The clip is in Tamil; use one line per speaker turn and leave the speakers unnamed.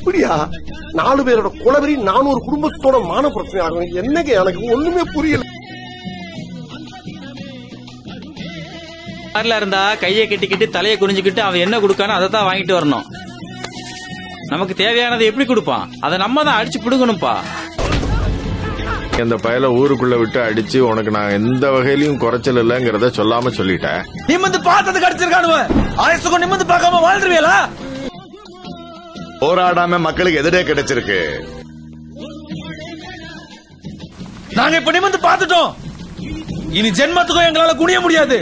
எப்படியா நாலு பேரோட குலவரி நானூறு குடும்பத்தோட மான பிரச்சனை ஆகும் என்னங்க எனக்கு ஒண்ணுமே புரியல
கார்ல இருந்தா கையை கட்டிக்கிட்டு தலையை குனிஞ்சுக்கிட்டு அவன் என்ன கொடுக்கானோ அதை தான் வாங்கிட்டு வரணும் நமக்கு தேவையானதை எப்படி கொடுப்பான் அதை நம்ம தான் அடிச்சு பிடுங்கணும்ப்பா
இந்த பயல ஊருக்குள்ள விட்டு அடிச்சு உனக்கு நான் எந்த வகையிலயும் குறைச்சல் இல்லைங்கிறத சொல்லாம சொல்லிட்டேன்
நிமிந்து பார்த்தது கிடைச்சிருக்கானுவ ஆயுசுக்கும் நிமிந்து பார்க்காம வாழ்ந்துருவியலா
போராடாம மக்களுக்கு எதிரே கிடைச்சிருக்கு
நாங்க இப்ப நிமிந்து பார்த்துட்டோம் இனி ஜென்மத்துக்கும் எங்களால குனிய முடியாது